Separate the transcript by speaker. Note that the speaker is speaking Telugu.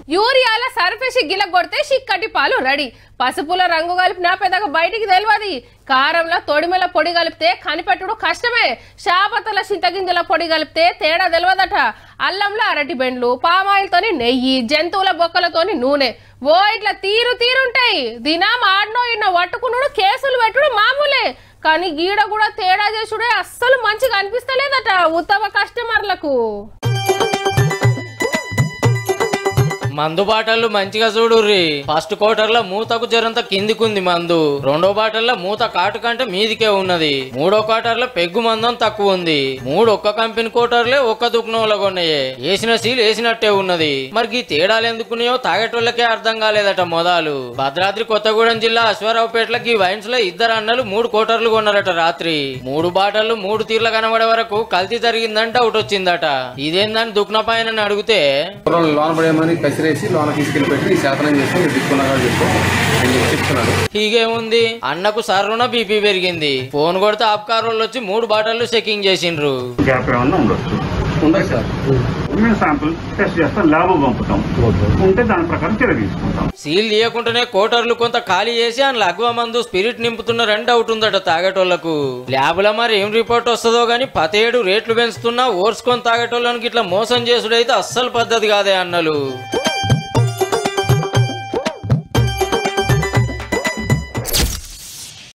Speaker 1: యూరియాల సర్ఫేసి గిల కొడితే చిక్కటి పాలు రెడీ పసుపుల రంగు కలిపినా పెద్దగా బయటికి తెలియదు కారంలో తొడిమెల పొడి కలిపితే కనిపెట్టుడు కష్టమే శాపతల చింతగింజల పొడి కలిపితే తేడా తెలియదట అల్లంలో అరటి బెండ్లు పామాయిల్తోని నెయ్యి జంతువుల బొక్కలతోని నూనె ఓ ఇట్లా తీరు తీరుంటాయి దినం ఆడనో ఇన్నో పట్టుకున్నాడు కేసులు పెట్టుడు మామూలే కానీ గీడ కూడా తేడా చేసుడే అస్సలు మంచిగా అనిపిస్తలేదట ఉత్తమ కస్టమర్లకు
Speaker 2: మందు బాటలు మంచిగా చూడుర్రి ఫస్ట్ క్వార్టర్ లో మూతకు జరంత కిందికుంది మందు రెండో బాటల్లో మూత కాటు కంటే మీదికే ఉన్నది మూడో క్వార్టర్ లో పెగ్గు మందం తక్కువ ఉంది మూడు ఒక్క కంపెనీ క్వార్టర్లే ఒక్క దుకాణంలో కొన్నాయే వేసిన సీల్ వేసినట్టే ఉన్నది మరి ఈ తేడాలు ఎందుకున్నాయో తాగేటోళ్ళకే అర్థం కాలేదట మొదలు భద్రాద్రి కొత్తగూడెం జిల్లా అశ్వారావుపేటలకి ఈ వైన్స్ లో ఇద్దరు అన్నలు మూడు కోటర్లు కొన్నారట రాత్రి మూడు బాటలు మూడు తీర్ల కనబడే వరకు కల్తీ జరిగిందంటే డౌట్ వచ్చిందట ఇదేందని దుక్న పైన అడిగితే
Speaker 3: పొలం లోన పడేయమని కసిరేసి లోన తీసుకెళ్లి పెట్టి నీ శాసనం చేసి మీరు తీసుకున్నాగా చెప్పు అని చెప్పి చెప్తున్నాడు
Speaker 2: హీగేముంది అన్నకు సర్రున బీపీ పెరిగింది ఫోన్ కొడితే ఆప్కార్ వాళ్ళు వచ్చి మూడు బాటలు చెకింగ్ చేసిండ్రు
Speaker 4: గ్యాప్ ఏమన్నా ఉండొచ్చు
Speaker 3: ఉండదు సార్
Speaker 4: మేము శాంపుల్ టెస్ట్ చేస్తాం ల్యాబ్ పంపుతాం ఉంటే దాని ప్రకారం చర్య తీసుకుంటాం
Speaker 2: సీల్ తీయకుండానే కోటర్లు కొంత ఖాళీ చేసి అందులో అగ్వ మందు స్పిరిట్ నింపుతున్నారని డౌట్ ఉందట తాగేటోళ్లకు ల్యాబ్లో మరి ఏం రిపోర్ట్ వస్తుందో గానీ పతేడు రేట్లు పెంచుతున్నా ఓర్చుకొని తాగేటోళ్ళనికి ఇట్లా మోసం చేసుడైతే అస్సలు పద్ధతి కాదే అన్నలు